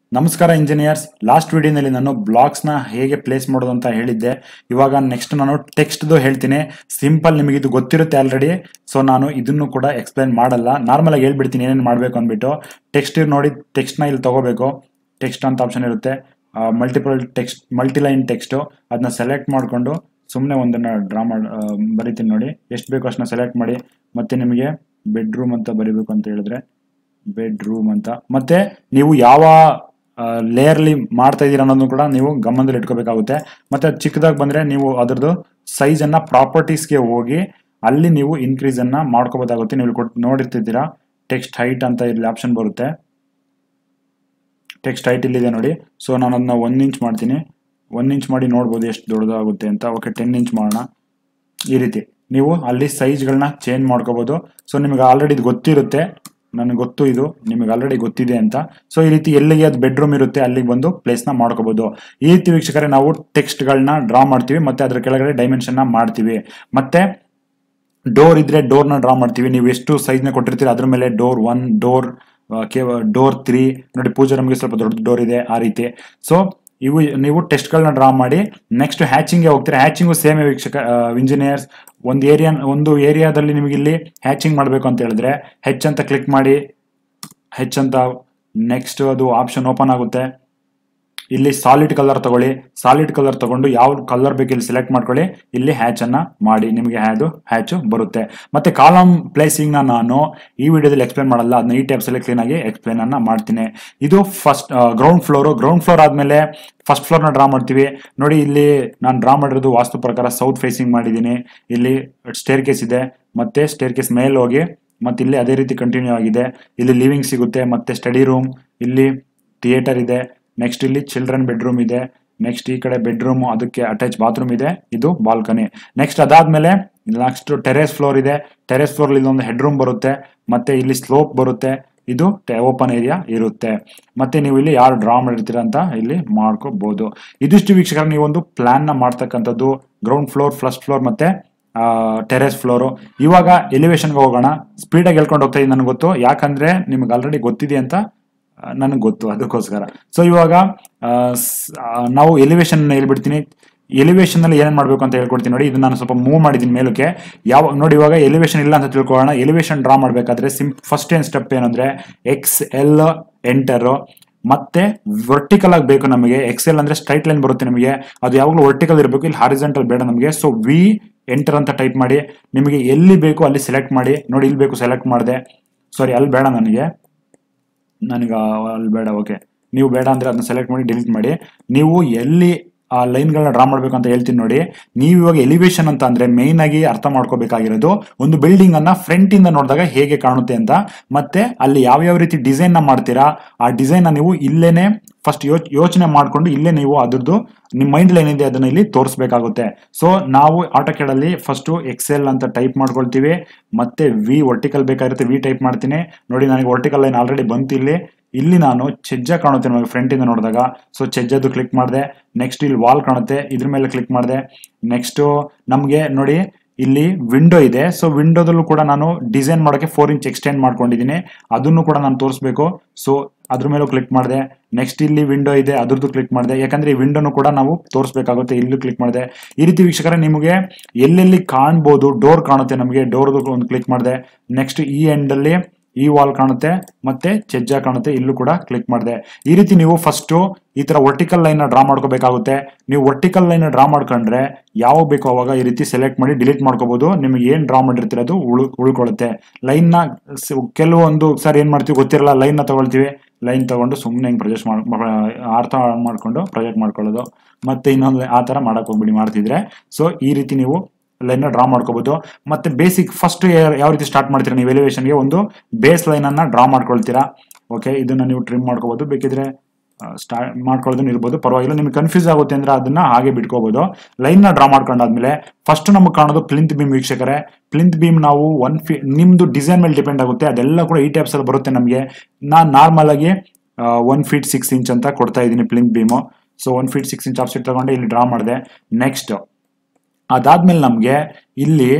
ನಮಸ್ಕಾರ engineers last ವಿಡಿಯೋನಲ್ಲಿ ನಾನು ಬ್ಲಾಗ್ಸ್ನ ಹೇಗೆ ಪ್ಲೇಸ್ ಮಾಡೋದು ಅಂತ ಹೇಳಿದ್ದೆ ಇವಾಗ ನೆಕ್ಸ್ಟ್ ನಾನು ಟೆಕ್ಸ್ಟ್ದು ಹೇಳ್ತೀನಿ ಸಿಂಪಲ್ ನಿಮಗೆ ಇದು ಗೊತ್ತಿರುತ್ತೆ ಆಲ್ರೆಡಿ ಸೊ ನಾನು ಇದನ್ನು ಕೂಡ ಎಕ್ಸ್ಪ್ಲೈನ್ ಮಾಡಲ್ಲ ನಾರ್ಮಲ್ ಆಗಿ ಹೇಳ್ಬಿಡ್ತೀನಿ ಏನೇನು ಮಾಡಬೇಕು ಅಂದ್ಬಿಟ್ಟು ಟೆಕ್ಸ್ಟ್ ನೋಡಿ ಟೆಕ್ಸ್ಟ್ನ ಇಲ್ಲಿ ತಗೋಬೇಕು ಟೆಕ್ಸ್ಟ್ ಅಂತ ಆಪ್ಷನ್ ಇರುತ್ತೆ ಮಲ್ಟಿಪಲ್ ಟೆಕ್ಸ್ಟ್ ಮಲ್ಟಿಲೈನ್ ಟೆಕ್ಸ್ಟು ಅದನ್ನ ಸೆಲೆಕ್ಟ್ ಮಾಡಿಕೊಂಡು ಸುಮ್ಮನೆ ಒಂದನ್ನು ಡ್ರಾ ಮಾಡಿ ಬರಿತೀನಿ ನೋಡಿ ಎಷ್ಟು ಬೇಕು ಅಷ್ಟನ್ನ ಸೆಲೆಕ್ಟ್ ಮಾಡಿ ಮತ್ತೆ ನಿಮಗೆ ಬೆಡ್ರೂಮ್ ಅಂತ ಬರಿಬೇಕು ಅಂತ ಹೇಳಿದ್ರೆ ಬೆಡ್ರೂಮ್ ಅಂತ ಮತ್ತೆ ನೀವು ಯಾವ ಲೇಯರ್ಲಿ ಮಾಡ್ತಾ ಇದ್ದೀರಾ ಅನ್ನೋದನ್ನು ಕೂಡ ನೀವು ಗಮನದಲ್ಲಿ ಇಟ್ಕೋಬೇಕಾಗುತ್ತೆ ಮತ್ತೆ ಅದು ಚಿಕ್ಕದಾಗಿ ಬಂದ್ರೆ ನೀವು ಅದರದ್ದು ಸೈಜ್ ಅನ್ನ ಪ್ರಾಪರ್ಟೀಸ್ಗೆ ಹೋಗಿ ಅಲ್ಲಿ ನೀವು ಇನ್ಕ್ರೀಸ್ ಅನ್ನ ಮಾಡ್ಕೋಬೋದಾಗುತ್ತೆ ನೀವು ಕೊಟ್ಟು ನೋಡಿರ್ತಿದ್ದೀರಾ ಟೆಕ್ಸ್ಟ್ ಹೈಟ್ ಅಂತ ಇಲ್ಲಿ ಆಪ್ಷನ್ ಬರುತ್ತೆ ಟೆಕ್ಸ್ಟ್ ಹೈಟ್ ಇಲ್ಲಿದೆ ನೋಡಿ ಸೊ ನಾನು ಅದನ್ನ ಒನ್ ಇಂಚ್ ಮಾಡ್ತೀನಿ ಒನ್ ಇಂಚ್ ಮಾಡಿ ನೋಡ್ಬೋದು ಎಷ್ಟು ದೊಡ್ಡದಾಗುತ್ತೆ ಅಂತ ಓಕೆ ಟೆನ್ ಇಂಚ್ ಮಾಡೋಣ ಈ ರೀತಿ ನೀವು ಅಲ್ಲಿ ಸೈಜ್ಗಳನ್ನ ಚೇಂಜ್ ಮಾಡ್ಕೋಬೋದು ಸೊ ನಿಮಗೆ ಆಲ್ರೆಡಿ ಇದು ಗೊತ್ತಿರುತ್ತೆ ನನಗೆ ಗೊತ್ತು ಇದು ನಿಮಗೆ ಆಲ್ರೆಡಿ ಗೊತ್ತಿದೆ ಅಂತ ಸೊ ಈ ರೀತಿ ಎಲ್ಲಿಗೆ ಅದು ಬೆಡ್ರೂಮ್ ಇರುತ್ತೆ ಅಲ್ಲಿಗೆ ಬಂದು ಪ್ಲೇಸ್ನ ಮಾಡ್ಕೋಬಹುದು ಈ ರೀತಿ ವೀಕ್ಷಕರೇ ನಾವು ಟೆಕ್ಸ್ಟ್ಗಳನ್ನ ಡ್ರಾ ಮಾಡ್ತೀವಿ ಮತ್ತೆ ಅದ್ರ ಕೆಳಗಡೆ ಡೈಮೆನ್ಷನ್ನ ಮಾಡ್ತೀವಿ ಮತ್ತೆ ಡೋರ್ ಇದ್ರೆ ಡೋರ್ನ ಡ್ರಾ ಮಾಡ್ತೀವಿ ನೀವು ಎಷ್ಟು ಸೈಜ್ನ ಕೊಟ್ಟಿರ್ತೀರ ಅದ್ರ ಮೇಲೆ door one door door three ನೋಡಿ ಪೂಜಾ ನಮಗೆ ಸ್ವಲ್ಪ ದೊಡ್ಡ ಡೋರ್ ಇದೆ ಆ ರೀತಿ ಸೊ ಇವು ನೀವು ಟೆಸ್ಟ್ಗಳನ್ನ ಡ್ರಾ ಮಾಡಿ ನೆಕ್ಸ್ಟ್ ಹ್ಯಾಚಿಂಗ್ಗೆ ಹೋಗ್ತೀರಾ ಹ್ಯಾಚಿಂಗು ಸೇಮ್ ವೀಕ್ಷಕ ಇಂಜಿನಿಯರ್ಸ್ ಒಂದು ಏರಿಯಾ ಒಂದು ಏರಿಯಾದಲ್ಲಿ ನಿಮಗೆ ಇಲ್ಲಿ ಹ್ಯಾಚಿಂಗ್ ಮಾಡಬೇಕು ಅಂತ ಹೇಳಿದ್ರೆ ಹೆಚ್ ಅಂತ ಕ್ಲಿಕ್ ಮಾಡಿ ಹೆಚ್ ಅಂತ ನೆಕ್ಸ್ಟ್ ಅದು ಆಪ್ಷನ್ ಓಪನ್ ಆಗುತ್ತೆ ಇಲ್ಲಿ ಸಾಲಿಡ್ ಕಲರ್ ತಗೊಳ್ಳಿ ಸಾಲಿಡ್ ಕಲರ್ ತಗೊಂಡು ಯಾವ ಕಲರ್ ಬೇಕು ಇಲ್ಲಿ ಸೆಲೆಕ್ಟ್ ಮಾಡ್ಕೊಳ್ಳಿ ಇಲ್ಲಿ ಹ್ಯಾಚ್ ಅನ್ನ ಮಾಡಿ ನಿಮಗೆ ಅದು ಹ್ಯಾಚ್ ಬರುತ್ತೆ ಮತ್ತೆ ಕಾಲಮ್ ಪ್ಲೇಸಿಂಗ್ ನ ನಾನು ಈ ವಿಡಿಯೋದಲ್ಲಿ ಎಕ್ಸ್ಪ್ಲೇನ್ ಮಾಡಲ್ಲ ಅದನ್ನ ಈ ಟೈಪ್ಸ್ ಅಲ್ಲಿ ಕ್ಲೀನ್ ಆಗಿ ಎಕ್ಸ್ಪ್ಲೇನ್ ಅನ್ನ ಮಾಡ್ತೀನಿ ಇದು first ground floor ground floor ಆದ್ಮೇಲೆ ಫಸ್ಟ್ ಫ್ಲೋರ್ ನ ಡ್ರಾ ಮಾಡ್ತೀವಿ ನೋಡಿ ಇಲ್ಲಿ ನಾನು ಡ್ರಾ ಮಾಡಿರೋದು ವಾಸ್ತು ಪ್ರಕಾರ ಸೌತ್ ಫೇಸಿಂಗ್ ಮಾಡಿದ್ದೀನಿ ಇಲ್ಲಿ ಸ್ಟೇರ್ ಕೇಸ್ ಇದೆ ಮತ್ತೆ ಸ್ಟೇರ್ ಕೇಸ್ ಮೇಲೆ ಹೋಗಿ ಮತ್ತೆ ಇಲ್ಲಿ ಅದೇ ರೀತಿ ಕಂಟಿನ್ಯೂ ಆಗಿದೆ ಇಲ್ಲಿ ಲಿವಿಂಗ್ ಸಿಗುತ್ತೆ ಮತ್ತೆ ಸ್ಟಡಿ ರೂಮ್ ಇಲ್ಲಿ ಥಿಯೇಟರ್ ಇದೆ ನೆಕ್ಸ್ಟ್ ಇಲ್ಲಿ ಚಿಲ್ಡ್ರನ್ ಬೆಡ್ರೂಮ್ ಇದೆ ನೆಕ್ಸ್ಟ್ ಈ ಕಡೆ ಬೆಡ್ರೂಮ್ ಅದಕ್ಕೆ ಅಟ್ಯಾಚ್ ಬಾತ್ರೂಮ್ ಇದೆ ಇದು ಬಾಲ್ಕನಿ ನೆಕ್ಸ್ಟ್ ಅದಾದ್ಮೇಲೆ ನೆಕ್ಸ್ಟ್ ಟೆರೇಸ್ ಫ್ಲೋರ್ ಇದೆ ಟೆರೇಸ್ ಫ್ಲೋರ್ ಇಲ್ಲಿ ಒಂದು ಹೆಡ್ ರೂಮ್ ಬರುತ್ತೆ ಮತ್ತೆ ಇಲ್ಲಿ ಸ್ಲೋಪ್ ಬರುತ್ತೆ ಇದು ಓಪನ್ ಏರಿಯಾ ಇರುತ್ತೆ ಮತ್ತೆ ನೀವು ಇಲ್ಲಿ ಯಾರು ಡ್ರಾ ಮಾಡಿರ್ತೀರ ಅಂತ ಇಲ್ಲಿ ಮಾಡ್ಕೋಬಹುದು ಇದಿಷ್ಟು ವೀಕ್ಷಕರ ನೀವೊಂದು ಪ್ಲಾನ್ ನ ಮಾಡ್ತಕ್ಕಂಥದ್ದು ಗ್ರೌಂಡ್ ಫ್ಲೋರ್ ಫಸ್ಟ್ ಫ್ಲೋರ್ ಮತ್ತೆ ಟೆರೆಸ್ ಫ್ಲೋರು ಇವಾಗ ಎಲಿವೇಶನ್ಗೆ ಹೋಗೋಣ ಸ್ಪೀಡಾಗಿ ಹೇಳ್ಕೊಂಡು ಹೋಗ್ತಾ ಇದ್ದೀನಿ ನನಗೆ ಗೊತ್ತು ಯಾಕಂದ್ರೆ ನಿಮ್ಗೆ ಆಲ್ರೆಡಿ ಗೊತ್ತಿದೆ ಅಂತ ನನಗೆ ಗೊತ್ತು ಅದಕ್ಕೋಸ್ಕರ ಸೊ ಇವಾಗ ನಾವು ಎಲಿವೇಶನ್ ಹೇಳ್ಬಿಡ್ತೀನಿ ಎಲಿವೇಶನ್ ಅಲ್ಲಿ ಏನೇನು ಮಾಡಬೇಕು ಅಂತ ಹೇಳ್ಕೊಡ್ತೀನಿ ನೋಡಿ ಇದು ನಾನು ಸ್ವಲ್ಪ ಮೂವ್ ಮಾಡಿದ್ದೀನಿ ಮೇಲಕ್ಕೆ ಯಾವ ನೋಡಿ ಇವಾಗ ಎಲಿವೇಶನ್ ಇಲ್ಲ ಅಂತ ತಿಳ್ಕೊಳ್ಳೋಣ ಎಲಿವೇಶನ್ ಡ್ರಾ ಮಾಡಬೇಕಾದ್ರೆ ಸಿಂ ಫಸ್ಟ್ ಏನ್ ಸ್ಟೆಪ್ ಏನಂದ್ರೆ ಎಕ್ಸ್ ಎಲ್ ಎಂಟರ್ ಮತ್ತೆ ವರ್ಟಿಕಲ್ ಆಗಿ ಬೇಕು ನಮಗೆ ಎಕ್ಸೆಲ್ ಅಂದ್ರೆ ಸ್ಟ್ರೈಟ್ ಲೈನ್ ಬರುತ್ತೆ ನಮಗೆ ಅದು ಯಾವಾಗಲೂ ವರ್ಟಿಕಲ್ ಇರಬೇಕು ಇಲ್ಲಿ ಹಾರಿಜೆಂಟಲ್ ಬೇಡ ನಮಗೆ ಸೊ ವಿ ಎಂಟರ್ ಅಂತ ಟೈಪ್ ಮಾಡಿ ನಿಮಗೆ ಎಲ್ಲಿ ಬೇಕು ಅಲ್ಲಿ ಸೆಲೆಕ್ಟ್ ಮಾಡಿ ನೋಡಿ ಇಲ್ಲಿ ಬೇಕು ಸೆಲೆಕ್ಟ್ ಮಾಡಿದೆ ಸಾರಿ ಅಲ್ಲಿ ಬೇಡ ನನಗೆ ನನಗೆ ಅಲ್ಲಿ ಬೇಡ ಓಕೆ ನೀವು ಬೇಡ ಅಂದ್ರೆ ಅದನ್ನ ಸೆಲೆಕ್ಟ್ ಮಾಡಿ ಡಿಲೀಟ್ ಮಾಡಿ ನೀವು ಎಲ್ಲಿ ಆ ಲೈನ್ಗಳನ್ನ ಡ್ರಾ ಮಾಡ್ಬೇಕು ಅಂತ ಹೇಳ್ತೀನಿ ನೋಡಿ ನೀವು ಇವಾಗ ಎಲಿವೇಶನ್ ಅಂತ ಅಂದ್ರೆ ಮೇನ್ ಆಗಿ ಅರ್ಥ ಮಾಡ್ಕೋಬೇಕಾಗಿರೋದು ಒಂದು ಬಿಲ್ಡಿಂಗ್ ಅನ್ನ ಫ್ರಂಟ್ ಇಂದ ನೋಡಿದಾಗ ಹೇಗೆ ಕಾಣುತ್ತೆ ಅಂತ ಮತ್ತೆ ಅಲ್ಲಿ ಯಾವ ಯಾವ ರೀತಿ ಡಿಸೈನ್ ನ ಮಾಡ್ತೀರಾ ಆ ಡಿಸೈನ್ ನ ನೀವು ಇಲ್ಲೇನೆ ಫಸ್ಟ್ ಯೋಚ್ ಯೋಚನೆ ಮಾಡ್ಕೊಂಡು ಇಲ್ಲೇ ನೀವು ಅದ್ರದ್ದು ನಿಮ್ಮ ಮೈಂಡ್ ಏನಿದೆ ಅದನ್ನ ಇಲ್ಲಿ ತೋರಿಸ್ಬೇಕಾಗುತ್ತೆ ಸೊ ನಾವು ಆಟೋಕ್ಯಾಡಲ್ಲಿ ಫಸ್ಟ್ ಎಕ್ಸೆಲ್ ಅಂತ ಟೈಪ್ ಮಾಡ್ಕೊಳ್ತೀವಿ ಮತ್ತೆ ವಿ ವರ್ಟಿಕಲ್ ಬೇಕಾಗಿರುತ್ತೆ ವಿ ಟೈಪ್ ಮಾಡ್ತೀನಿ ನೋಡಿ ನನಗೆ ವರ್ಟಿಕಲ್ ಲೈನ್ ಆಲ್ರೆಡಿ ಬಂತು ಇಲ್ಲಿ ಇಲ್ಲಿ ನಾನು ಚೆಜ್ಜ ಕಾಣುತ್ತೆ ನಮಗೆ ಫ್ರಂಟ್ ಇಂದ ನೋಡಿದಾಗ ಸೊ ಚೆಜ್ಜದು ಕ್ಲಿಕ್ ಮಾಡಿದೆ ನೆಕ್ಸ್ಟ್ ಇಲ್ಲಿ ವಾಲ್ ಕಾಣುತ್ತೆ ಇದ್ರ ಮೇಲೆ ಕ್ಲಿಕ್ ಮಾಡಿದೆ ನೆಕ್ಸ್ಟ್ ನಮಗೆ ನೋಡಿ ಇಲ್ಲಿ ವಿಂಡೋ ಇದೆ ಸೊ ವಿಂಡೋದಲ್ಲೂ ಕೂಡ ನಾನು ಡಿಸೈನ್ ಮಾಡೋಕೆ ಫೋರ್ ಇಂಚ್ ಎಕ್ಸ್ಟೆಂಡ್ ಮಾಡ್ಕೊಂಡಿದ್ದೀನಿ ಅದನ್ನು ಕೂಡ ನಾನು ತೋರಿಸ್ಬೇಕು ಸೊ ಅದ್ರ ಮೇಲೂ ಕ್ಲಿಕ್ ಮಾಡಿದೆ ನೆಕ್ಸ್ಟ್ ಇಲ್ಲಿ ವಿಂಡೋ ಇದೆ ಅದ್ರದ್ದು ಕ್ಲಿಕ್ ಮಾಡಿದೆ ಯಾಕಂದ್ರೆ ಈ ವಿಂಡೋನು ಕೂಡ ನಾವು ತೋರಿಸ್ಬೇಕಾಗುತ್ತೆ ಇಲ್ಲೂ ಕ್ಲಿಕ್ ಮಾಡಿದೆ ಈ ರೀತಿ ವೀಕ್ಷಕರೇ ನಿಮಗೆ ಎಲ್ಲೆಲ್ಲಿ ಕಾಣ್ಬೋದು ಡೋರ್ ಕಾಣುತ್ತೆ ನಮಗೆ ಡೋರ್ದು ಒಂದು ಕ್ಲಿಕ್ ಮಾಡಿದೆ ನೆಕ್ಸ್ಟ್ ಈ ಎಂಡಲ್ಲಿ ಈ ವಾಲ್ ಕಾಣುತ್ತೆ ಮತ್ತೆ ಚೆಜ್ಜ ಕಾಣುತ್ತೆ ಇಲ್ಲೂ ಕೂಡ ಕ್ಲಿಕ್ ಮಾಡಿದೆ ಈ ರೀತಿ ನೀವು ಫಸ್ಟ್ ಈ ತರ ವರ್ಟಿಕಲ್ ಲೈನ್ ಡ್ರಾ ಮಾಡ್ಕೋಬೇಕಾಗುತ್ತೆ ನೀವು ವರ್ಟಿಕಲ್ ಲೈನ್ ಡ್ರಾ ಮಾಡ್ಕೊಂಡ್ರೆ ಯಾವ ಬೇಕೋ ಅವಾಗ ಈ ರೀತಿ ಸೆಲೆಕ್ಟ್ ಮಾಡಿ ಡಿಲೀಟ್ ಮಾಡ್ಕೋಬಹುದು ನಿಮಗೆ ಏನ್ ಡ್ರಾ ಮಾಡಿರ್ತೀರ ಅದು ಉಳ್ ಉಳ್ಕೊಳ್ಳುತ್ತೆ ಲೈನ್ ನ ಕೆಲವೊಂದು ಸರ್ ಏನ್ ಮಾಡ್ತೀವಿ ಗೊತ್ತಿರಲ್ಲ ಲೈನ್ ನ ತಗೊಳ್ತೀವಿ ಲೈನ್ ತಗೊಂಡು ಸುಮ್ಮನೆ ಹಿಂಗೆ ಪ್ರೊಜೆಕ್ಟ್ ಮಾಡ್ ಅರ್ಥ ಮಾಡ್ಕೊಂಡು ಪ್ರೊಜೆಕ್ಟ್ ಮಾಡ್ಕೊಳ್ಳೋದು ಮತ್ತೆ ಇನ್ನೊಂದು ಆ ತರ ಮಾಡಕ್ ಹೋಗ್ಬಿಡಿ ಮಾಡ್ತಿದ್ರೆ ಸೊ ಈ ರೀತಿ ನೀವು ಲೈನ್ ಡ್ರಾ ಮಾಡ್ಕೋಬಹುದು ಮತ್ತೆ ಬೇಸಿಕ್ ಫಸ್ಟ್ ಯಾವ ರೀತಿ ಸ್ಟಾರ್ಟ್ ಮಾಡ್ತೀರಾ ನೀವು ಎಲಿವೇಶನ್ಗೆ ಒಂದು ಬೇಸ್ ಲೈನ್ ಅನ್ನ ಡ್ರಾ ಮಾಡ್ಕೊಳ್ತೀರಾ ಓಕೆ ಇದನ್ನ ನೀವು ಟ್ರಿಮ್ ಮಾಡ್ಕೋಬಹುದು ಬೇಕಿದ್ರೆ ಸ್ಟಾರ್ಟ್ ಮಾಡ್ಕೊಳ್ಳೋದನ್ನ ಇರ್ಬೋದು ಪರವಾಗಿಲ್ಲ ನಿಮ್ಗೆ ಕನ್ಫ್ಯೂಸ್ ಆಗುತ್ತೆ ಅಂದ್ರೆ ಅದನ್ನ ಹಾಗೆ ಬಿಟ್ಕೋಬಹುದು ಲೈನ್ ನ ಡ್ರಾ ಮಾಡ್ಕೊಂಡಾದ್ಮೇಲೆ ಫಸ್ಟ್ ನಮಗೆ ಕಾಣೋದು ಪ್ಲಿಂತ್ ಬೀಮ್ ವೀಕ್ಷಕರೇ ಪ್ಲಿಂತ್ ಬೀಮ್ ನಾವು ಒನ್ ಫೀ ನಿಮ್ದು ಡಿಸೈನ್ ಮೇಲೆ ಡಿಪೆಂಡ್ ಆಗುತ್ತೆ ಅದೆಲ್ಲ ಕೂಡ ಈ ಟೈಪ್ಸ್ ಅಲ್ಲಿ ಬರುತ್ತೆ ನಮಗೆ ನಾನು ನಾರ್ಮಲ್ ಆಗಿ ಒನ್ ಫೀಟ್ ಸಿಕ್ಸ್ ಇಂಚ್ ಅಂತ ಕೊಡ್ತಾ ಇದ್ದೀನಿ plinth beam so one feet six inch offset ತಗೊಂಡೆ ಇಲ್ಲಿ ಡ್ರಾ ಮಾಡಿದೆ ನೆಕ್ಸ್ಟ್ ಅದಾದ್ಮೇಲೆ ನಮಗೆ ಇಲ್ಲಿ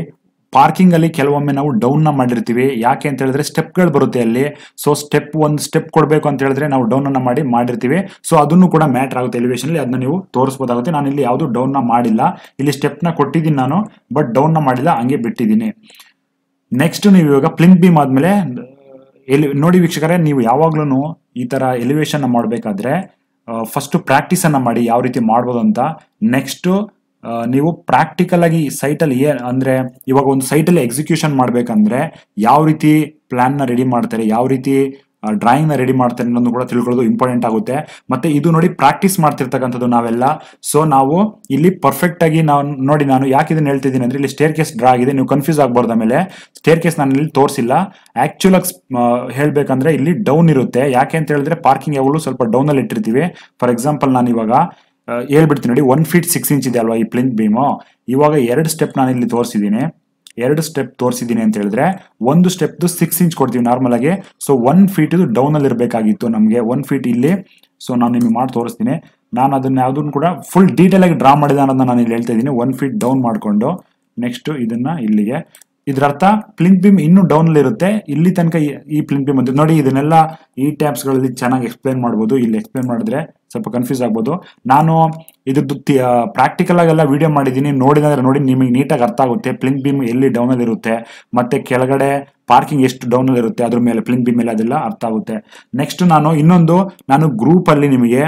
ಪಾರ್ಕಿಂಗ್ ಅಲ್ಲಿ ಕೆಲವೊಮ್ಮೆ ನಾವು ಡೌನ್ ನ ಮಾಡಿರ್ತೀವಿ ಯಾಕೆ ಅಂತ ಹೇಳಿದ್ರೆ ಸ್ಟೆಪ್ಗಳು ಬರುತ್ತೆ ಅಲ್ಲಿ ಸೊ ಸ್ಟೆಪ್ ಒಂದು ಸ್ಟೆಪ್ ಕೊಡಬೇಕು ಅಂತ ಹೇಳಿದ್ರೆ ನಾವು ಡೌನ್ ಅನ್ನ ಮಾಡಿ ಮಾಡಿರ್ತೀವಿ ಸೊ ಅದನ್ನು ಕೂಡ ಮ್ಯಾಟರ್ ಆಗುತ್ತೆ ಎಲಿವೇಶನ್ ಅಲ್ಲಿ ಅದನ್ನ ನೀವು ತೋರಿಸಬಹುದಾಗುತ್ತೆ ನಾನು ಇಲ್ಲಿ ಯಾವುದು ಡೌನ್ ನ ಮಾಡಿಲ್ಲ ಇಲ್ಲಿ ಸ್ಟೆಪ್ ನ ಕೊಟ್ಟಿದ್ದೀನಿ ನಾನು ಬಟ್ ಡೌನ್ ನ ಮಾಡಿಲ್ಲ ಹಂಗೆ ಬಿಟ್ಟಿದ್ದೀನಿ ನೆಕ್ಸ್ಟ್ ನೀವು ಇವಾಗ ಪ್ಲಿಂಕ್ ಬೀಮ್ ಆದ್ಮೇಲೆ ಎಲಿ ನೋಡಿ ವೀಕ್ಷಕರೇ ನೀವು ಯಾವಾಗ್ಲೂ ಈ ತರ ಎಲಿವೇಶನ್ ಮಾಡಬೇಕಾದ್ರೆ ಫಸ್ಟ್ ಪ್ರಾಕ್ಟೀಸ್ ಅನ್ನ ಮಾಡಿ ಯಾವ ರೀತಿ ಮಾಡ್ಬೋದು ಅಂತ ನೆಕ್ಸ್ಟ್ ನೀವು ಪ್ರಾಕ್ಟಿಕಲ್ ಆಗಿ ಸೈಟ್ ಅಲ್ಲಿ ಏನ್ ಅಂದ್ರೆ ಇವಾಗ ಒಂದು ಸೈಟ್ ಅಲ್ಲಿ ಎಕ್ಸಿಕ್ಯೂಷನ್ ಮಾಡ್ಬೇಕಂದ್ರೆ ಯಾವ ರೀತಿ ಪ್ಲಾನ್ ನ ರೆಡಿ ಮಾಡ್ತಾರೆ ಯಾವ ರೀತಿ ಡ್ರಾಯಿಂಗ್ ನ ರೆಡಿ ಮಾಡ್ತಾರೆ ಅನ್ನೋದು ಕೂಡ ತಿಳ್ಕೊಳ್ಳೋದು ಇಂಪಾರ್ಟೆಂಟ್ ಆಗುತ್ತೆ ಮತ್ತೆ ಇದು ನೋಡಿ ಪ್ರಾಕ್ಟೀಸ್ ಮಾಡ್ತಿರ್ತಕ್ಕಂಥದ್ದು ನಾವೆಲ್ಲ ಸೊ ನಾವು ಇಲ್ಲಿ ಪರ್ಫೆಕ್ಟ್ ಆಗಿ ನಾವು ನೋಡಿ ನಾನು ಯಾಕೆ ಇದನ್ನ ಹೇಳ್ತಿದ್ದೀನಿ ಅಂದ್ರೆ ಇಲ್ಲಿ ಸ್ಟೇರ್ ಕೇಸ್ ಡ್ರಾ ಆಗಿದೆ ನೀವು ಕನ್ಫ್ಯೂಸ್ ಆಗ್ಬಾರ್ದು ಆಮೇಲೆ ಸ್ಟೇರ್ ಕೇಸ್ ನಾನು ಇಲ್ಲಿ ತೋರಿಸಿಲ್ಲ ಆಕ್ಚುಲ್ ಆಗಿ ಹೇಳ್ಬೇಕಂದ್ರೆ ಇಲ್ಲಿ ಡೌನ್ ಇರುತ್ತೆ ಯಾಕೆ ಅಂತ ಹೇಳಿದ್ರೆ ಪಾರ್ಕಿಂಗ್ ಯಾವಾಗಲೂ ಸ್ವಲ್ಪ ಡೌನ್ ಅಲ್ಲಿ ಇಟ್ಟಿರ್ತೀವಿ ಫಾರ್ ಎಕ್ಸಾಂಪಲ್ ನಾನು ಇವಾಗ ಆ, ಹೇಳ್ಬಿಡ್ತೀನಿ ನೋಡಿ ಒನ್ ಫೀಟ್ ಸಿಕ್ಸ್ ಇಂಚ್ ಇದೆ ಅಲ್ವಾ ಈ ಪ್ಲಿಂಕ್ ಬೀಮು ಇವಾಗ ಎರಡು ಸ್ಟೆಪ್ ನಾನು ಇಲ್ಲಿ ತೋರಿಸಿದ್ದೀನಿ ಎರಡು ಸ್ಟೆಪ್ ತೋರಿಸಿದ್ದೀನಿ ಅಂತ ಹೇಳಿದ್ರೆ ಒಂದು ಸ್ಟೆಪ್ದು ಸಿಕ್ಸ್ ಇಂಚ್ ಕೊಡ್ತೀವಿ ನಾರ್ಮಲ್ ಆಗಿ ಸೊ ಒನ್ ಫೀಟ್ ಡೌನ್ ಅಲ್ಲಿ ಇರಬೇಕಾಗಿತ್ತು ನಮಗೆ ಒನ್ ಫೀಟ್ ಇಲ್ಲಿ ಸೊ ನಾನು ನಿಮಗೆ ಮಾಡಿ ತೋರಿಸ್ತೀನಿ ನಾನು ಅದನ್ನ ಯಾವುದನ್ನು ಕೂಡ ಫುಲ್ ಡೀಟೇಲ್ ಆಗಿ ಡ್ರಾ ಮಾಡಿದ ಅನ್ನೋದನ್ನ ನಾನು ಇಲ್ಲಿ ಹೇಳ್ತಾ ಇದ್ದೀನಿ ಒನ್ ಫೀಟ್ ಡೌನ್ ಮಾಡಿಕೊಂಡು ನೆಕ್ಸ್ಟ್ ಇದನ್ನ ಇಲ್ಲಿಗೆ ಇದ್ರ ಅರ್ಥ ಪ್ಲಿಂಕ್ ಬೀಮ್ ಇನ್ನೂ ಡೌನ್ ಅಲ್ಲಿ ಇರುತ್ತೆ ಇಲ್ಲಿ ತನಕ ಈ- ಈ ಪ್ಲಿಂಕ್ ಬೀಮ್ ಬಂದಿದೆ ನೋಡಿ ಇದನ್ನೆಲ್ಲ ಈ ಟ್ಯಾಬ್ಸ್ ಗಳಲ್ಲಿ ಚೆನ್ನಾಗಿ ಎಕ್ಸ್ಪ್ಲೈನ್ ಮಾಡ್ಬೋದು ಇಲ್ಲಿ ಎಕ್ಸ್ಪ್ಲೈನ್ ಮಾಡಿದ್ರೆ ಸ್ವಲ್ಪ ಕನ್ಫ್ಯೂಸ್ ಆಗ್ಬೋದು ನಾನು ಇದ್ರದ್ದು ಪ್ರಾಕ್ಟಿಕಲ್ ಆಗೆಲ್ಲ ವಿಡಿಯೋ ಮಾಡಿದ್ದೀನಿ ನೋಡಿದ್ರೆ ನೋಡಿ ನಿಮಗೆ ನೀಟಾಗಿ ಅರ್ಥ ಆಗುತ್ತೆ ಪ್ಲಿಂಕ್ ಬೀಮ್ ಎಲ್ಲಿ ಡೌನ್ ಅಲ್ಲಿ ಇರುತ್ತೆ ಮತ್ತೆ ಕೆಳಗಡೆ ಪಾರ್ಕಿಂಗ್ ಎಷ್ಟು ಡೌನ್ ಅಲ್ಲಿ ಇರುತ್ತೆ ಅದ್ರ ಮೇಲೆ ಪ್ಲಿಂಕ್ ಬೀಮ್ ಮೇಲೆ ಅದೆಲ್ಲ ಅರ್ಥ ಆಗುತ್ತೆ ನೆಕ್ಸ್ಟ್ ನಾನು ಇನ್ನೊಂದು ನಾನು ಗ್ರೂಪ್ ಅಲ್ಲಿ ನಿಮಗೆ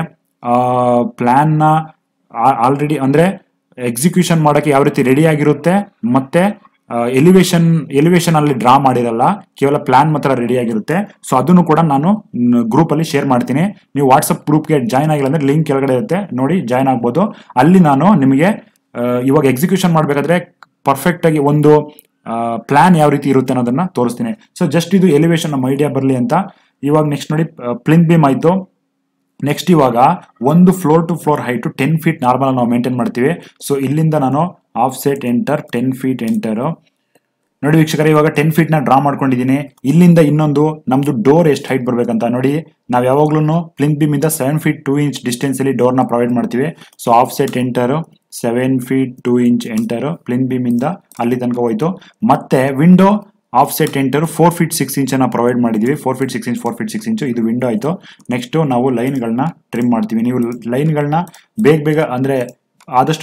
ಪ್ಲಾನ್ ನ ಆಲ್ರೆಡಿ ಅಂದ್ರೆ ಎಕ್ಸಿಕ್ಯೂಷನ್ ಮಾಡೋಕೆ ಯಾವ ರೀತಿ ರೆಡಿ ಆಗಿರುತ್ತೆ ಮತ್ತೆ ಎಲಿವೇಶನ್ ಎಲಿವೇಶನ್ ಅಲ್ಲಿ ಡ್ರಾ ಮಾಡಿರಲ್ಲ ಕೇವಲ ಪ್ಲಾನ್ ಮಾತ್ರ ರೆಡಿ ಆಗಿರುತ್ತೆ ಸೊ ಅದನ್ನು ಕೂಡ ನಾನು ಗ್ರೂಪ್ ಅಲ್ಲಿ ಶೇರ್ ಮಾಡ್ತೀನಿ ನೀವು ವಾಟ್ಸಪ್ ಗ್ರೂಪ್ಗೆ ಜಾಯ್ನ್ ಆಗಿಲ್ಲ ಅಂದ್ರೆ ಲಿಂಕ್ ಕೆಳಗಡೆ ಇರುತ್ತೆ ನೋಡಿ ಜಾಯ್ನ್ ಆಗ್ಬೋದು ಅಲ್ಲಿ ನಾನು ನಿಮಗೆ ಆ, ಇವಾಗ ಎಕ್ಸಿಕ್ಯೂಷನ್ ಮಾಡಬೇಕಾದ್ರೆ ಪರ್ಫೆಕ್ಟ್ ಆಗಿ ಒಂದು ಪ್ಲಾನ್ ಯಾವ ರೀತಿ ಇರುತ್ತೆ ಅನ್ನೋದನ್ನ ತೋರಿಸ್ತೀನಿ ಸೊ ಜಸ್ಟ್ ಇದು ಎಲಿವೇಶನ್ ನಮ್ಮ ಐಡಿಯಾ ಬರಲಿ ಅಂತ ಇವಾಗ ನೆಕ್ಸ್ಟ್ ನೋಡಿ ಪ್ಲಿಂಕ್ ಬೀಮ್ ಆಯ್ತು ನೆಕ್ಸ್ಟ್ ಇವಾಗ ಒಂದು floor to floor height ten feet normal ನಾವು ಮೇಂಟೈನ್ ಮಾಡ್ತೀವಿ ಸೊ ಇಲ್ಲಿಂದ ನಾನು offset enter ten feet enter ನೋಡಿ ವೀಕ್ಷಕರೇ ಇವಾಗ ಟೆನ್ ಫೀಟ್ ನ ಡ್ರಾ ಮಾಡ್ಕೊಂಡಿದ್ದೀನಿ ಇಲ್ಲಿಂದ ಇನ್ನೊಂದು ನಮ್ದು ಡೋರ್ ಎಷ್ಟು ಹೈಟ್ ಬರ್ಬೇಕಂತ ನೋಡಿ ನಾವು ಯಾವಾಗ್ಲೂ ಪ್ಲಿಂಕ್ ಬೀಮ್ ಇಂದ seven feet two inch distance ಅಲ್ಲಿ ಡೋರ್ ನ ಪ್ರೊವೈಡ್ ಮಾಡ್ತೀವಿ so offset enter seven feet two inch enter plinth beam ಇಂದ ಅಲ್ಲಿ ತನಕ ಹೋಯ್ತು ಮತ್ತೆ window offset enter four feet six inch ಅನ್ನ ಪ್ರೊವೈಡ್ ಮಾಡಿದೀವಿ four feet six inch four feet six inch ಇದು ವಿಂಡೋ ಆಯ್ತು ನೆಕ್ಸ್ಟ್ ನಾವು ಲೈನ್ಗಳನ್ನ ಟ್ರಿಮ್ ಮಾಡ್ತೀವಿ ನೀವು ಲೈನ್ಗಳನ್ನ ಬೇಗ ಬೇಗ ಅಂದ್ರೆ ಆದಷ್ಟು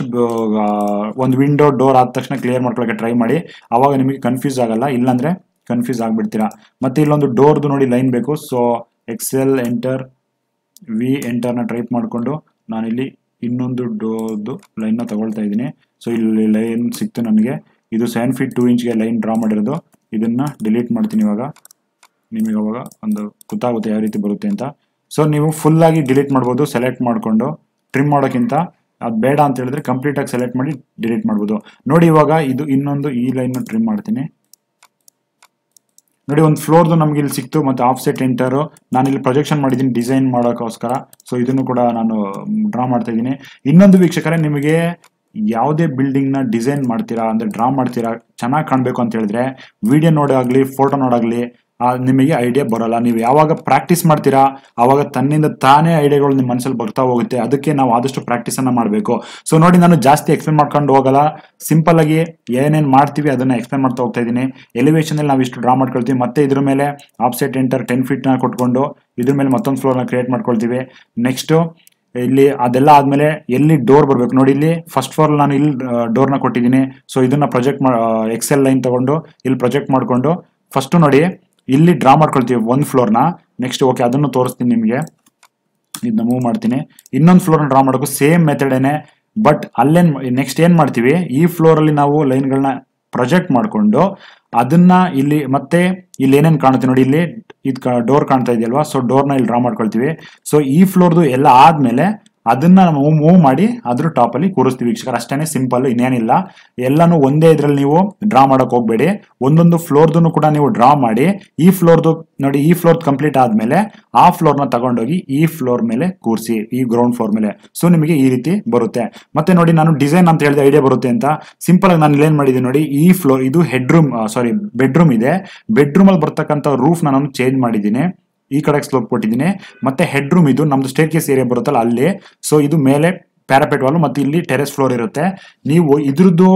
ಒಂದು ವಿಂಡೋ ಡೋರ್ ಆದ ತಕ್ಷಣ ಕ್ಲಿಯರ್ ಮಾಡ್ಕೊಳ್ಳೋಕೆ ಟ್ರೈ ಮಾಡಿ ಅವಾಗ ನಿಮಗೆ ಕನ್ಫ್ಯೂಸ್ ಆಗಲ್ಲ ಇಲ್ಲಾಂದ್ರೆ ಕನ್ಫ್ಯೂಸ್ ಆಗ್ಬಿಡ್ತೀರಾ ಮತ್ತೆ ಇಲ್ಲೊಂದು ಡೋರ್ದು ನೋಡಿ ಲೈನ್ ಬೇಕು ಸೊ ಎಕ್ಸೆಲ್ ಎಂಟರ್ ವಿ ಎಂಟರ್ನ ಟೈಪ್ ಮಾಡಿಕೊಂಡು ನಾನಿಲ್ಲಿ ಇನ್ನೊಂದು ಡೋರ್ದು ಲೈನ್ನ ತಗೊಳ್ತಾ ಇದ್ದೀನಿ ಸೊ ಇಲ್ಲಿ ಲೈನ್ ಸಿಕ್ತು ನನಗೆ ಇದು ಸೆವೆನ್ ಫೀಟ್ ಟೂ ಇಂಚ್ಗೆ ಲೈನ್ ಡ್ರಾ ಮಾಡಿರೋದು ಇದನ್ನ ಡಿಲೀಟ್ ಮಾಡ್ತೀನಿ ಇವಾಗ ನಿಮಗೆ ಅವಾಗ ಒಂದು ಗೊತ್ತಾಗುತ್ತೆ ಯಾವ ರೀತಿ ಬರುತ್ತೆ ಅಂತ ಸೊ ನೀವು ಫುಲ್ ಆಗಿ ಡಿಲೀಟ್ ಮಾಡ್ಬೋದು ಸೆಲೆಕ್ಟ್ ಮಾಡಿಕೊಂಡು ಟ್ರಿಮ್ ಮಾಡೋಕ್ಕಿಂತ ಅದು ಬೇಡ ಅಂತ ಹೇಳಿದ್ರೆ ಕಂಪ್ಲೀಟ್ ಆಗಿ ಸೆಲೆಕ್ಟ್ ಮಾಡಿ ಡಿಲೀಟ್ ಮಾಡ್ಬೋದು ನೋಡಿ ಇವಾಗ ಇದು ಇನ್ನೊಂದು ಈ ಲೈನ್ ಟ್ರಿಮ್ ಮಾಡ್ತೀನಿ ನೋಡಿ ಒಂದು ಫ್ಲೋರ್ದು ನಮ್ಗೆ ಇಲ್ಲಿ ಸಿಕ್ತು ಮತ್ತೆ ಆಫ್ ಸೆಟ್ ಎಂಟರು ನಾನು ಇಲ್ಲಿ ಪ್ರೊಜೆಕ್ಷನ್ ಮಾಡಿದ್ದೀನಿ ಡಿಸೈನ್ ಮಾಡೋಕ್ಕೋಸ್ಕರ ಸೊ ಇದನ್ನು ಕೂಡ ನಾನು ಡ್ರಾ ಮಾಡ್ತಾ ಇದ್ದೀನಿ ಇನ್ನೊಂದು ವೀಕ್ಷಕರೇ ನಿಮಗೆ ಯಾವುದೇ ಬಿಲ್ಡಿಂಗ್ ನ ಡಿಸೈನ್ ಮಾಡ್ತೀರಾ ಅಂದ್ರೆ ಡ್ರಾ ಮಾಡ್ತೀರಾ ಚೆನ್ನಾಗಿ ಕಾಣಬೇಕು ಅಂತ ಹೇಳಿದ್ರೆ ವಿಡಿಯೋ ನೋಡಾಗ್ಲಿ ಫೋಟೋ ನೋಡಾಗ್ಲಿ ಆ, ನಿಮಗೆ ಐಡಿಯಾ ಬರೋಲ್ಲ ನೀವು ಯಾವಾಗ ಪ್ರಾಕ್ಟೀಸ್ ಮಾಡ್ತೀರಾ ಅವಾಗ ತನ್ನಿಂದ ತಾನೇ ಐಡಿಯಾಗಳು ನಿಮ್ಮ ಮನಸ್ಸಲ್ಲಿ ಬರ್ತಾ ಹೋಗುತ್ತೆ ಅದಕ್ಕೆ ನಾವು ಆದಷ್ಟು ಪ್ರಾಕ್ಟೀಸ್ ಅನ್ನ ಮಾಡಬೇಕು ಸೊ ನೋಡಿ ನಾನು ಜಾಸ್ತಿ ಎಕ್ಸ್ಪ್ಲೇನ್ ಮಾಡ್ಕೊಂಡು ಹೋಗಲ್ಲ ಸಿಂಪಲ್ ಆಗಿ ಏನೇನು ಮಾಡ್ತೀವಿ ಅದನ್ನ ಎಕ್ಸ್ಪ್ಲೇನ್ ಮಾಡ್ತಾ ಹೋಗ್ತಾ ಇದ್ದೀನಿ ಎಲಿವೇಶನ್ ಅಲ್ಲಿ ನಾವು ಇಷ್ಟು ಡ್ರಾ ಮಾಡ್ಕೊಳ್ತೀವಿ ಮತ್ತೆ ಇದ್ರ ಮೇಲೆ ಆಫ್ಸೆಟ್ ಎಂಟರ್ ಟೆನ್ ಫೀಟ್ ನ ಕೊಟ್ಕೊಂಡು ಇದ್ರ ಮೇಲೆ ಮತ್ತೊಂದು ಫ್ಲೋರ್ ನ ಕ್ರಿಯೇಟ್ ಮಾಡ್ಕೊಳ್ತೀವಿ ನೆಕ್ಸ್ಟ್ ಇಲ್ಲಿ ಅದೆಲ್ಲ ಆದ್ಮೇಲೆ ಎಲ್ಲಿ ಡೋರ್ ಬರ್ಬೇಕು ನೋಡಿ ಇಲ್ಲಿ ಫಸ್ಟ್ ಫ್ಲೋರ್ ನಾನು ಇಲ್ಲಿ ಡೋರ್ ನ ಕೊಟ್ಟಿದ್ದೀನಿ ಸೊ ಇದನ್ನ ಪ್ರೊಜೆಕ್ಟ್ ಎಕ್ಸೆಲ್ ಲೈನ್ ತಗೊಂಡು ಇಲ್ಲಿ ಪ್ರೊಜೆಕ್ಟ್ ಮಾಡ್ಕೊಂಡು ಫಸ್ಟ್ ನೋಡಿ ಇಲ್ಲಿ ಡ್ರಾ ಮಾಡ್ಕೊಳ್ತೀವಿ ಒಂದು ಫ್ಲೋರ್ನ ನೆಕ್ಸ್ಟ್ ಓಕೆ ಅದನ್ನು ತೋರಿಸ್ತೀನಿ ನಿಮಗೆ ಇದನ್ನ ಮೂವ್ ಮಾಡ್ತೀನಿ ಇನ್ನೊಂದು ಫ್ಲೋರ್ ಡ್ರಾ ಮಾಡೋಕ್ಕೂ ಸೇಮ್ ಮೆಥಡೇನೆ ಬಟ್ ಅಲ್ಲೇನ್ ನೆಕ್ಸ್ಟ್ ಏನ್ ಮಾಡ್ತೀವಿ ಈ ಫ್ಲೋರ್ ಅಲ್ಲಿ ನಾವು ಲೈನ್ಗಳನ್ನ ಪ್ರೊಜೆಕ್ಟ್ ಮಾಡಿಕೊಂಡು ಅದನ್ನ ಇಲ್ಲಿ ಮತ್ತೆ ಇಲ್ಲಿ ಏನೇನ್ ಕಾಣುತ್ತೆ ನೋಡಿ ಇಲ್ಲಿ ಇದು ಡೋರ್ ಕಾಣ್ತಾ ಇದೆಯಲ್ವಾ ಸೊ ಡೋರ್ನ ಇಲ್ಲಿ ಡ್ರಾ ಮಾಡ್ಕೊಳ್ತೀವಿ ಸೊ ಈ ಫ್ಲೋರ್ದು ಎಲ್ಲ ಆದ್ಮೇಲೆ ಅದನ್ನ ನಾವು ಮೂವ್ ಮಾಡಿ ಅದ್ರ ಟಾಪ್ ಅಲ್ಲಿ ಕೂರಿಸ್ತೀವಿ ವೀಕ್ಷಕರ ಅಷ್ಟೇನೆ ಸಿಂಪಲ್ ಇನ್ನೇನಿಲ್ಲ ಎಲ್ಲಾನು ಒಂದೇ ಇದ್ರಲ್ಲಿ ನೀವು ಡ್ರಾ ಮಾಡಕ್ ಹೋಗ್ಬೇಡಿ ಒಂದೊಂದು ಫ್ಲೋರ್ದು ಕೂಡ ನೀವು ಡ್ರಾ ಮಾಡಿ ಈ ಫ್ಲೋರ್ದು ನೋಡಿ ಈ ಫ್ಲೋರ್ ಕಂಪ್ಲೀಟ್ ಆದ್ಮೇಲೆ ಆ ಫ್ಲೋರ್ ನ ತಗೊಂಡೋಗಿ ಈ ಫ್ಲೋರ್ ಮೇಲೆ ಕೂರಿಸಿ ಈ ಗ್ರೌಂಡ್ ಫ್ಲೋರ್ ಮೇಲೆ ಸೊ ನಿಮಗೆ ಈ ರೀತಿ ಬರುತ್ತೆ ಮತ್ತೆ ನೋಡಿ ನಾನು ಡಿಸೈನ್ ಅಂತ ಹೇಳಿದ ಐಡಿಯಾ ಬರುತ್ತೆ ಅಂತ ಸಿಂಪಲ್ ಆಗಿ ನಾನು ಏನ್ ಮಾಡಿದ್ದೀನಿ ನೋಡಿ ಈ ಫ್ಲೋರ್ ಇದು ಹೆಡ್ ರೂಮ್ ಸಾರಿ ಬೆಡ್ರೂಮ್ ಇದೆ ಬೆಡ್ರೂಮ್ ಅಲ್ಲಿ ಬರ್ತಕ್ಕಂಥ ರೂಫ್ ನಾನು ಚೇಂಜ್ ಮಾಡಿದ್ದೀನಿ ಈ ಕಡೆ ಸ್ಲೋಪ್ ಕೊಟ್ಟಿದ್ದೀನಿ ಮತ್ತೆ ಹೆಡ್ ರೂಮ್ ಇದು ನಮ್ದು ಸ್ಟೇಟ್ ಕೇಸ್ ಏರಿಯಾ ಬರುತ್ತಲ್ಲ ಅಲ್ಲಿ ಸೊ ಇದು ಮೇಲೆ ಪ್ಯಾರಾಪೆಟ್ ವಾಲ್ ಮತ್ತೆ ಇಲ್ಲಿ ಟೆರೆಸ್ ಫ್ಲೋರ್ ಇರುತ್ತೆ ನೀವು ಇದ್ರದ್ದು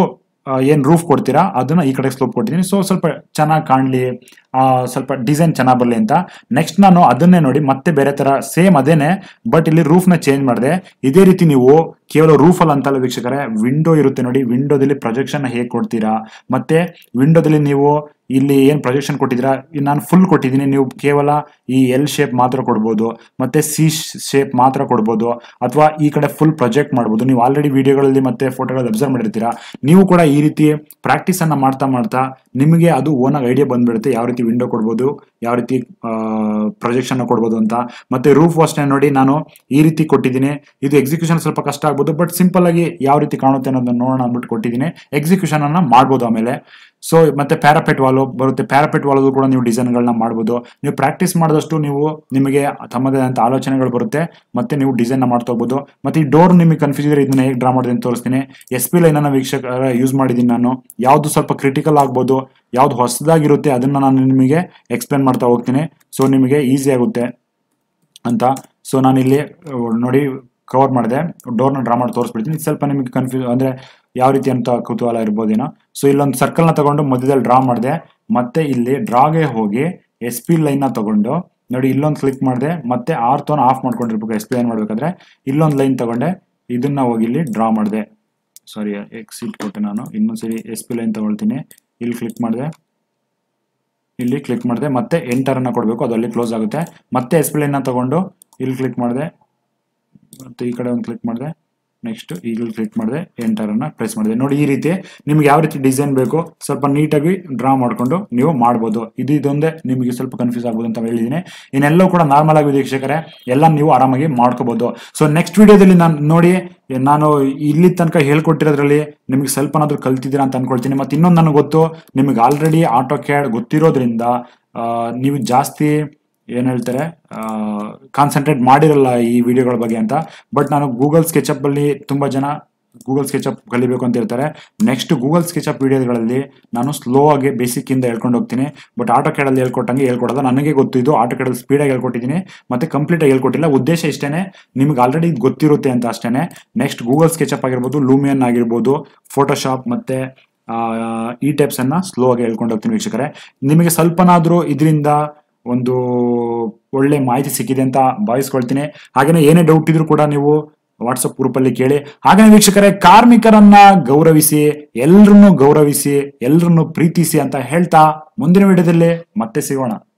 ಏನು ರೂಫ್ ಕೊಡ್ತೀರಾ ಅದನ್ನ ಈ ಕಡೆ ಸ್ಲೋಪ್ ಕೊಟ್ಟಿದ್ದೀನಿ ಸೊ ಸ್ವಲ್ಪ ಚೆನ್ನಾಗಿ ಕಾಣಲಿ ಸ್ವಲ್ಪ ಡಿಸೈನ್ ಚೆನ್ನಾಗಿ ಬರಲಿ ಅಂತ ನೆಕ್ಸ್ಟ್ ನಾನು ಅದನ್ನೇ ನೋಡಿ ಮತ್ತೆ ಬೇರೆ ತರ ಸೇಮ್ ಅದೇನೆ ಬಟ್ ಇಲ್ಲಿ ರೂಫ್ನ ಚೇಂಜ್ ಮಾಡಿದೆ ಇದೇ ರೀತಿ ನೀವು ಕೇವಲ ರೂಫಲ್ಲಿ ಅಂತಲ್ಲ ವೀಕ್ಷಕರೇ ವಿಂಡೋ ಇರುತ್ತೆ ನೋಡಿ ವಿಂಡೋದಲ್ಲಿ ಪ್ರೊಜೆಕ್ಷನ್ ಹೇಗೆ ಕೊಡ್ತೀರಾ ಮತ್ತೆ ವಿಂಡೋದಲ್ಲಿ ನೀವು ಇಲ್ಲಿ ಏನು ಪ್ರೊಜೆಕ್ಷನ್ ಕೊಟ್ಟಿದ್ದೀರಾ ಈ ನಾನು ಫುಲ್ ಕೊಟ್ಟಿದ್ದೀನಿ ನೀವು ಕೇವಲ ಈ ಎಲ್ ಶೇಪ್ ಮಾತ್ರ ಕೊಡ್ಬೋದು ಮತ್ತೆ ಸಿ ಶೇಪ್ ಮಾತ್ರ ಕೊಡ್ಬೋದು ಅಥವಾ ಈ ಕಡೆ ಫುಲ್ ಪ್ರೊಜೆಕ್ಟ್ ಮಾಡ್ಬೋದು ನೀವು ಆಲ್ರೆಡಿ ವಿಡಿಯೋಗಳಲ್ಲಿ ಮತ್ತೆ ಫೋಟೋಗಳಲ್ಲಿ ಅಬ್ಸರ್ವ್ ಮಾಡಿರ್ತೀರಾ ನೀವು ಕೂಡ ಈ ರೀತಿ ಪ್ರಾಕ್ಟೀಸ್ ಅನ್ನ ಮಾಡ್ತಾ ಮಾಡ್ತಾ ನಿಮಗೆ ಅದು ಓನಾಗಿ ಐಡಿಯಾ ಬಂದ್ಬಿಡುತ್ತೆ ಯಾವ ರೀತಿ ವಿಂಡೋ ಕೊಡ್ಬೋದು ಯಾವ ರೀತಿ ಪ್ರೊಜೆಕ್ಷನ್ ಕೊಡ್ಬೋದು ಅಂತ ಮತ್ತೆ ರೂಫ್ ಅಷ್ಟೇ ನೋಡಿ ನಾನು ಈ ರೀತಿ ಕೊಟ್ಟಿದ್ದೀನಿ ಇದು ಎಕ್ಸಿಕ್ಯೂಷನ್ ಸ್ವಲ್ಪ ಕಷ್ಟ ಆಗ್ಬೋದು ಬಟ್ ಸಿಂಪಲ್ ಆಗಿ ಯಾವ ರೀತಿ ಕಾಣುತ್ತೆ ಅನ್ನೋದನ್ನ ನೋಡೋಣ ಅಂದ್ಬಿಟ್ಟು ಕೊಟ್ಟಿದ್ದೀನಿ ಎಕ್ಸಿಕ್ಯೂಷನ್ ಅನ್ನ ಮಾಡ್ಬೋದು ಆಮೇಲೆ ಸೊ ಮತ್ತೆ ಪ್ಯಾರಾಪೆಟ್ ವಾಲು ಬರುತ್ತೆ ಪ್ಯಾರಾಪೆಟ್ ವಾಲಲ್ಲೂ ಕೂಡ ನೀವು ಡಿಸೈನ್ಗಳನ್ನ ಮಾಡ್ಬೋದು ನೀವು ಪ್ರಾಕ್ಟೀಸ್ ಮಾಡಿದಷ್ಟು ನೀವು ನಿಮಗೆ ತಮ್ಮದೇ ಆದಂಥ ಆಲೋಚನೆಗಳು ಬರುತ್ತೆ ಮತ್ತೆ ನೀವು ಡಿಸೈನ್ ಮಾಡ್ತಾ ಹೋಗ್ಬೋದು ಮತ್ತೆ ಈ ಡೋರ್ ನಿಮಗೆ ಕನ್ಫ್ಯೂಸ್ ಇದ್ರೆ ಇದನ್ನ ಹೇಗೆ ಡ್ರಾ ಮಾಡಿದೆ ಅಂತ ತೋರಿಸ್ತೀನಿ ಎಸ್ ಪಿ ಲೈನನ್ನ ವೀಕ್ಷಕ ಯೂಸ್ ಮಾಡಿದ್ದೀನಿ ನಾನು ಯಾವುದು ಸ್ವಲ್ಪ ಕ್ರಿಟಿಕಲ್ ಆಗ್ಬೋದು ಯಾವ್ದು ಹೊಸದಾಗಿರುತ್ತೆ ಅದನ್ನ ನಾನು ನಿಮಗೆ ಎಕ್ಸ್ಪ್ಲೇನ್ ಮಾಡ್ತಾ ಹೋಗ್ತೀನಿ ಸೊ ನಿಮಗೆ ಈಸಿ ಆಗುತ್ತೆ ಅಂತ ಸೊ ನಾನಿಲ್ಲಿ ಅಹ್, ನೋಡಿ ಕವರ್ ಮಾಡಿದೆ ಡೋರ್ನ ಡ್ರಾ ಮಾಡಿ ತೋರಿಸ್ಬಿಡ್ತೀನಿ ಇದು ಸ್ವಲ್ಪ ನಿಮಗೆ ಕನ್ಫ್ಯೂಸ್ ಅಂದರೆ ಯಾವ ರೀತಿ ಅಂತ ಕುತೂಹಲ ಇರ್ಬೋದೇನೋ ಸೊ ಇಲ್ಲೊಂದು ಸರ್ಕಲ್ನ ತಗೊಂಡು ಮಧ್ಯದಲ್ಲಿ ಡ್ರಾ ಮಾಡಿದೆ ಮತ್ತೆ ಇಲ್ಲಿ ಡ್ರಾಗೆ ಹೋಗಿ ಎಸ್ ಪಿ ಲೈನ್ನ ತಗೊಂಡು ನೋಡಿ ಇಲ್ಲೊಂದು ಕ್ಲಿಕ್ ಮಾಡಿದೆ ಮತ್ತೆ ಆರ್ತೋನ ಆಫ್ ಮಾಡ್ಕೊಂಡಿರ್ಬೇಕು ಎಸ್ ಪಿ ಲೈನ್ ಮಾಡಬೇಕಾದ್ರೆ ಇಲ್ಲೊಂದು ಲೈನ್ ತಗೊಂಡೆ ಇದನ್ನ ಹೋಗಿ ಇಲ್ಲಿ ಡ್ರಾ ಮಾಡಿದೆ ಸಾರಿ ಎಕ್ಸಿಟ್ ಕೊಟ್ಟೆ ನಾನು ಇನ್ನೊಂದ್ಸರಿ ಎಸ್ ಪಿ ಲೈನ್ ತಗೊಳ್ತೀನಿ ಇಲ್ಲಿ ಕ್ಲಿಕ್ ಮಾಡಿದೆ ಇಲ್ಲಿ ಕ್ಲಿಕ್ ಮಾಡಿದೆ ಮತ್ತೆ ಎಂಟರ್ ಅನ್ನ ಕೊಡಬೇಕು ಅದು ಅಲ್ಲಿ ಕ್ಲೋಸ್ ಆಗುತ್ತೆ ಮತ್ತೆ ಎಸ್ ಪಿ ಲೈನ್ನ ತಗೊಂಡು ಇಲ್ಲಿ ಕ್ಲಿಕ್ ಮಾಡಿದೆ ಮತ್ತೆ ಈ ಕಡೆ ಒಂದು ಕ್ಲಿಕ್ ಮಾಡಿದೆ ನೆಕ್ಸ್ಟ್ ಇಲ್ಲಿ ಕ್ಲಿಕ್ ಮಾಡಿದೆ ಎಂಟರ್ ಅನ್ನ ಪ್ರೆಸ್ ಮಾಡಿದೆ ನೋಡಿ ಈ ರೀತಿ ನಿಮ್ಗೆ ಯಾವ ರೀತಿ ಡಿಸೈನ್ ಬೇಕು ಸ್ವಲ್ಪ ನೀಟಾಗಿ ಡ್ರಾ ಮಾಡ್ಕೊಂಡು ನೀವು ಮಾಡ್ಬೋದು ಇದು ಇದೊಂದೇ ನಿಮಗೆ ಸ್ವಲ್ಪ ಕನ್ಫ್ಯೂಸ್ ಆಗ್ಬೋದು ಅಂತ ಹೇಳಿದ್ದೀನಿ ಇನ್ನೆಲ್ಲವೂ ಕೂಡ ನಾರ್ಮಲ್ ಆಗಿ ವೀಕ್ಷಕರೇ ಎಲ್ಲ ನೀವು ಆರಾಮಾಗಿ ಮಾಡ್ಕೋಬಹುದು ಸೊ ನೆಕ್ಸ್ಟ್ ವಿಡಿಯೋದಲ್ಲಿ ನಾನು ನೋಡಿ ನಾನು ಇಲ್ಲಿ ತನಕ ಹೇಳ್ಕೊಟ್ಟಿರೋದ್ರಲ್ಲಿ ನಿಮಗೆ ಸ್ವಲ್ಪನಾದ್ರೂ ಕಲ್ತಿದ್ದೀರಾ ಅಂತ ಅನ್ಕೊಳ್ತೀನಿ ಮತ್ತೆ ಇನ್ನೊಂದು ನನಗೆ ಗೊತ್ತು ನಿಮಗೆ ಆಲ್ರೆಡಿ ಆಟೋ ಕ್ಯಾಡ್ ಗೊತ್ತಿರೋದ್ರಿಂದ ಆ, ನೀವು ಜಾಸ್ತಿ ಏನ್ ಹೇಳ್ತಾರೆ ಕಾನ್ಸಂಟ್ರೇಟ್ ಮಾಡಿರಲ್ಲ ಈ ವಿಡಿಯೋಗಳ ಬಗ್ಗೆ ಅಂತ ಬಟ್ ನಾನು ಗೂಗಲ್ ಸ್ಕೆಚಪ್ ಅಲ್ಲಿ ತುಂಬಾ ಜನ ಗೂಗಲ್ ಸ್ಕೆಚಪ್ ಕಲಿಬೇಕು ಅಂತ ಹೇಳ್ತಾರೆ ನೆಕ್ಸ್ಟ್ ಗೂಗಲ್ ಸ್ಕೆಚಪ್ ವಿಡಿಯೋಗಳಲ್ಲಿ ನಾನು ಸ್ಲೋ ಆಗಿ ಬೇಸಿಕ್ ಇಂದ ಹೇಳ್ಕೊಂಡು ಹೋಗ್ತೀನಿ ಬಟ್ ಆಟೋ ಕ್ಯಾಡಲ್ಲಿ ಹೇಳ್ಕೊಟ್ಟಂಗೆ ಹೇಳ್ಕೊಡಲ್ಲ ನನಗೆ ಗೊತ್ತು ಇದು ಆಟೋ ಕ್ಯಾಡಲ್ಲಿ ಸ್ಪೀಡಾಗಿ ಹೇಳ್ಕೊಟ್ಟಿದ್ದೀನಿ ಮತ್ತೆ ಕಂಪ್ಲೀಟ್ ಆಗಿ ಹೇಳ್ಕೊಟ್ಟಿಲ್ಲ ಉದ್ದೇಶ ಇಷ್ಟೇನೆ ನಿಮ್ಗೆ ಆಲ್ರೆಡಿ ಇದು ಗೊತ್ತಿರುತ್ತೆ ಅಂತ ಅಷ್ಟೇನೆ ನೆಕ್ಸ್ಟ್ ಗೂಗಲ್ ಸ್ಕೆಚಪ್ ಆಗಿರ್ಬೋದು ಲೂಮಿಯನ್ ಆಗಿರ್ಬೋದು ಫೋಟೋಶಾಪ್ ಮತ್ತೆ ಆ, ಈ ಟೈಪ್ಸ್ ಅನ್ನ ಸ್ಲೋ ಆಗಿ ಹೇಳ್ಕೊಂಡು ಹೋಗ್ತೀನಿ ವೀಕ್ಷಕರೇ ನಿಮಗೆ ಸ್ವಲ್ಪನಾದ್ರೂ ಇದರಿಂದ ಒಂದು ಒಳ್ಳೆ ಮಾಹಿತಿ ಸಿಕ್ಕಿದೆ ಅಂತ ಭಾವಿಸ್ಕೊಳ್ತೀನಿ ಹಾಗೇನೆ ಏನೇ ಡೌಟ್ ಇದ್ರೂ ಕೂಡ ನೀವು ವಾಟ್ಸಪ್ ಗ್ರೂಪ್ ಅಲ್ಲಿ ಕೇಳಿ ಹಾಗೇನೆ ವೀಕ್ಷಕರೇ ಕಾರ್ಮಿಕರನ್ನ ಗೌರವಿಸಿ ಎಲ್ರನ್ನೂ ಗೌರವಿಸಿ ಎಲ್ರನ್ನೂ ಪ್ರೀತಿಸಿ ಅಂತ ಹೇಳ್ತಾ ಮುಂದಿನ ವಿಡಿಯೋದಲ್ಲಿ ಮತ್ತೆ ಸಿಗೋಣ